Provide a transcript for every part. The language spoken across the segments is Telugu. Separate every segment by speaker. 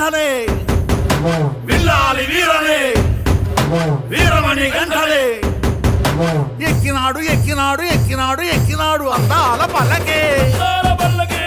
Speaker 1: గంటలే విల్లాలి వీరనే వీరమణి గంటలే ఎక్కినాడు ఎక్కినాడు ఎక్కినాడు ఎక్కినాడు అందాల పల్లకే
Speaker 2: అందాల పల్లకి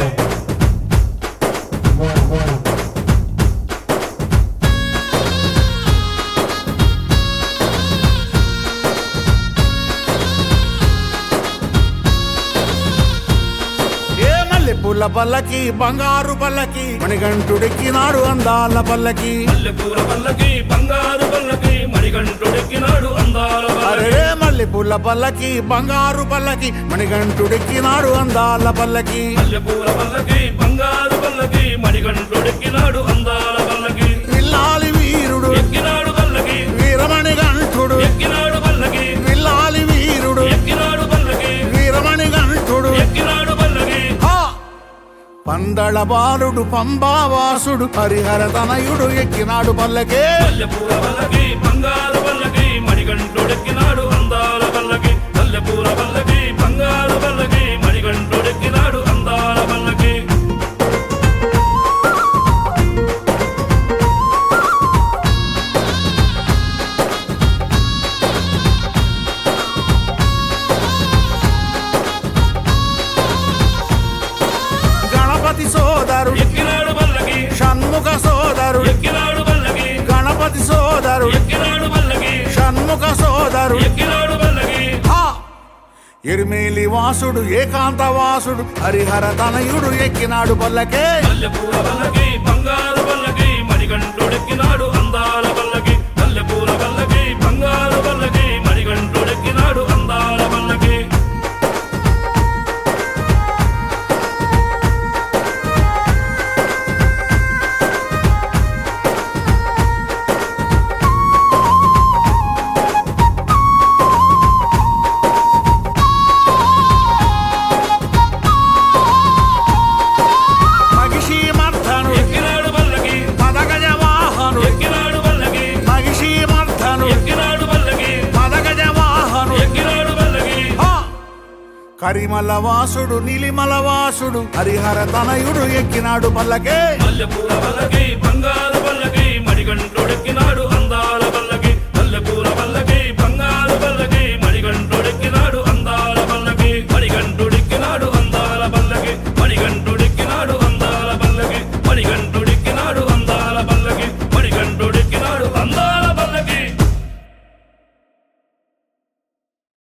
Speaker 1: ఏ మల్లె పుల్ల పల్లకి బంగారు పల్లకి మణిగంటుడెక్కినాడు అందాల పల్లకి
Speaker 2: మల్లెపూల పల్లకి బంగారు పల్లకి మణికంఠుడెక్కినాడు అందాల
Speaker 1: అరే
Speaker 2: పల్లకి
Speaker 1: మల్లె పుల్ల పల్లకి బంగారు పల్లకి మణిగంటుడెక్కినాడు అందాల పల్లకి
Speaker 2: మల్లెపూల పల్లకి బంగారు పల్లకి మణికంఠుడెక్కినాడు అందాల పల్లకి
Speaker 1: విల్లాలి వీరుడు
Speaker 2: ఎక్కినాడు పల్లకి
Speaker 1: వీరమణి గంఠుడు
Speaker 2: ఎక్కినాడు పల్లకి
Speaker 1: విల్లాలి వీరుడు
Speaker 2: ఎక్కినాడు పల్లకి
Speaker 1: వీరమణి గంఠుడు
Speaker 2: ఎక్కినాడు పల్లకి
Speaker 1: హా! పందళ బాలుడు పంబావాసుడు హరిహర తనయుడు ఎక్కినాడు పల్లకే
Speaker 2: మల్లెపూల పల్లకి బంగారు పల్లకి మణికంఠుడెక్కినాడు అందాల పల్లకి మల్లెపూల పల్లకి బంగారు పల్లకి మణికంఠుడెక్కినాడు అందాల పల్లకి
Speaker 1: గణపతి సోదరుడు
Speaker 2: ఎక్కినాడు పల్లకి
Speaker 1: షణ్ముఖ సోదరుడు
Speaker 2: ఎక్కినాడు పల్లకి
Speaker 1: గణపతి సోదరుడు
Speaker 2: ఎక్కినాడు పల్లకి
Speaker 1: షణ్ముఖ సోదరుడు
Speaker 2: ఎక్కినాడు పల్లకి
Speaker 1: హా! ఎరిమేలి వాసుడు ఏకాంత వాసుడు హరిహర తనయుడు ఎక్కినాడు పల్లకే
Speaker 2: మల్లెపూల పల్లకి బంగారు పల్లకి మణికంఠుడెక్కినాడు అందాల పల్లకి మల్లెపూల పల్లకి బంగారు పల్లకి మణికంఠుడెక్కినాడు అందాల పల్లకి
Speaker 1: మగిషి మర్ధనుడు
Speaker 2: ఎక్కినాడు పల్లకి
Speaker 1: పదగజ వాహనుడు
Speaker 2: ఎక్కినాడు పల్లకి
Speaker 1: మగిషి మర్ధనుడు
Speaker 2: ఎక్కినాడు పల్లకి
Speaker 1: పదగజ వాహనుడు
Speaker 2: ఎక్కినాడు పల్లకి
Speaker 1: హా! కరిమల వాసుడు నీలిమల వాసుడు హరిహర తనయుడు ఎక్కినాడు పల్లకే
Speaker 2: మల్లెపూల పల్లకి బంగారు పల్లకి మణికంఠుడెక్కినాడు